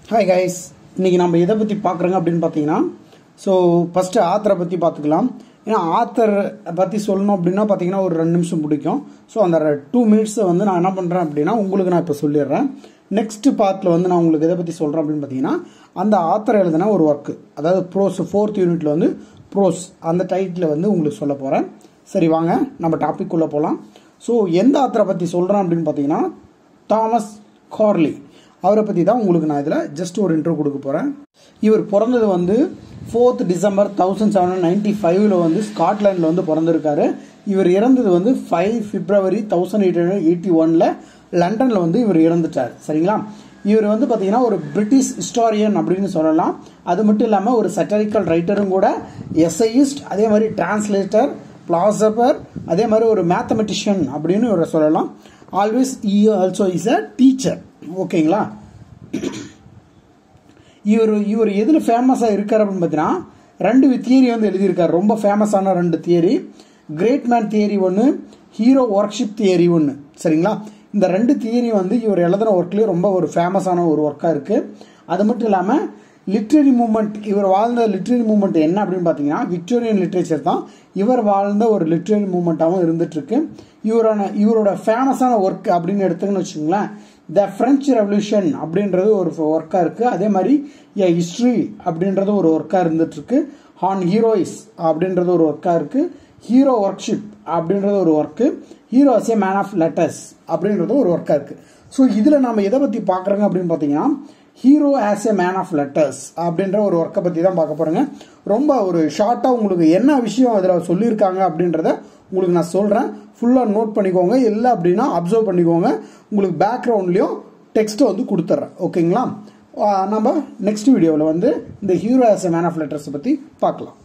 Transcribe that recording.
hi guys இன்னைக்கு நம்ம எதை பற்றி பார்க்குறோங்க அப்படின்னு பார்த்தீங்கன்னா ஸோ ஃபஸ்ட்டு ஆத்தரை பற்றி பார்த்துக்கலாம் ஏன்னா ஆத்தர் பற்றி சொல்லணும் அப்படின்னா பார்த்தீங்கன்னா ஒரு ரெண்டு நிமிஷம் பிடிக்கும் ஸோ அந்த டூ மினிட்ஸை வந்து நான் என்ன பண்ணுறேன் அப்படின்னா உங்களுக்கு நான் இப்போ சொல்லிடுறேன் நெக்ஸ்ட் பார்ட்டில் வந்து நான் உங்களுக்கு எதை பற்றி சொல்கிறேன் அப்படின்னு பார்த்தீங்கன்னா அந்த ஆத்தர் எழுதின ஒரு ஒர்க்கு அதாவது ப்ரோஸ் ஃபோர்த் யூனிட்ல வந்து ப்ரோஸ் அந்த டைட்டில் வந்து உங்களுக்கு சொல்ல போகிறேன் சரி வாங்க நம்ம டாபிக் உள்ள போகலாம் ஸோ எந்த ஆத்தரை பற்றி சொல்கிறேன் அப்படின்னு பார்த்தீங்கன்னா தாமஸ் கார்லி அவரை பற்றி தான் உங்களுக்கு நான் இதில் ஜஸ்ட் ஒரு இன்ட்ரோ கொடுக்க போகிறேன் இவர் பிறந்தது வந்து fourth December thousand seven ninety ஃபைவ்ல வந்து ஸ்காட்லாண்டில் வந்து பிறந்திருக்காரு இவர் இறந்தது வந்து five February thousand eight hundred eighty ஒனில் லண்டனில் வந்து இவர் இறந்துட்டார் சரிங்களா இவர் வந்து பார்த்தீங்கன்னா ஒரு பிரிட்டிஷ் ஹிஸ்டாரியன் அப்படின்னு சொல்லலாம் அது மட்டும் இல்லாமல் ஒரு சட்டரிக்கல் ரைட்டரும் கூட எஸ்ஐயிஸ்ட் அதே மாதிரி டிரான்ஸ்லேட்டர் பிளாசபர் அதே மாதிரி ஒரு மேத்தமெட்டிஷியன் அப்படின்னு இவரை சொல்லலாம் always he also is a teacher ஓகேங்களா இவர் இவர் எதில் ஃபேமஸாக இருக்கார் அப்படின்னு பார்த்தீங்கன்னா ரெண்டு தியரி வந்து எழுதியிருக்காரு ரொம்ப ஃபேமஸான ரெண்டு தியரி கிரேட் மேன் தியரி ஒன்று ஹீரோ ஒர்க்ஷிப் தியரி ஒன்று சரிங்களா இந்த ரெண்டு தியரி வந்து இவர் எழுதுன ஒர்க்லேயே ரொம்ப ஒரு ஃபேமஸான ஒரு ஒர்க்காக இருக்குது அது மட்டும் இல்லாமல் லிட்ரரி மூமெண்ட் இவர் வாழ்ந்த லிட்ரரி மூமெண்ட் என்ன அப்படின்னு பார்த்தீங்கன்னா விக்டோரியன் லிட்ரேச்சர் தான் இவர் வாழ்ந்த ஒரு லிட்ரரி மூமெண்ட்டாகவும் இருந்துட்டுருக்கு இவரான இவரோட ஃபேமஸான ஒர்க் அப்படின்னு எடுத்துக்கன்னு வச்சுக்கோங்களேன் த ஃப்ரெஞ்ச் ரெவல்யூஷன் அப்படின்றது ஒரு ஒர்க்காக இருக்குது அதே மாதிரி எ ஹிஸ்ட்ரி அப்படின்றது ஒரு ஒர்க்காக இருந்துட்டுருக்கு ஹான் ஹீரோயிஸ் அப்படின்றது ஒரு ஒர்க்காக இருக்குது ஹீரோ ஒர்க்ஷிப் அப்படின்றது ஒரு work hero as a man of letters அப்படின்றது ஒரு ஒர்க்காக இருக்குது ஸோ இதில் நம்ம எதை பற்றி பார்க்குறோங்க அப்படின்னு பார்த்தீங்கன்னா hero as a man of letters அப்படின்ற ஒரு ஒர்க்கை பற்றி தான் பார்க்க போகிறேங்க ரொம்ப ஒரு ஷார்ட்டாக உங்களுக்கு என்ன விஷயம் அதில் சொல்லியிருக்காங்க அப்படின்றத உங்களுக்கு நான் சொல்கிறேன் ஃபுல்லாக நோட் பண்ணிக்கோங்க இல்லை அப்படின்னா அப்சர்வ் பண்ணிக்கோங்க உங்களுக்கு பேக்ரவுண்ட்லேயும் டெக்ஸ்ட்டை வந்து கொடுத்துட்றேன் ஓகேங்களா நம்ம நெக்ஸ்ட் வீடியோவில் வந்து இந்த hero as a man of லெட்டர்ஸை பற்றி பார்க்கலாம்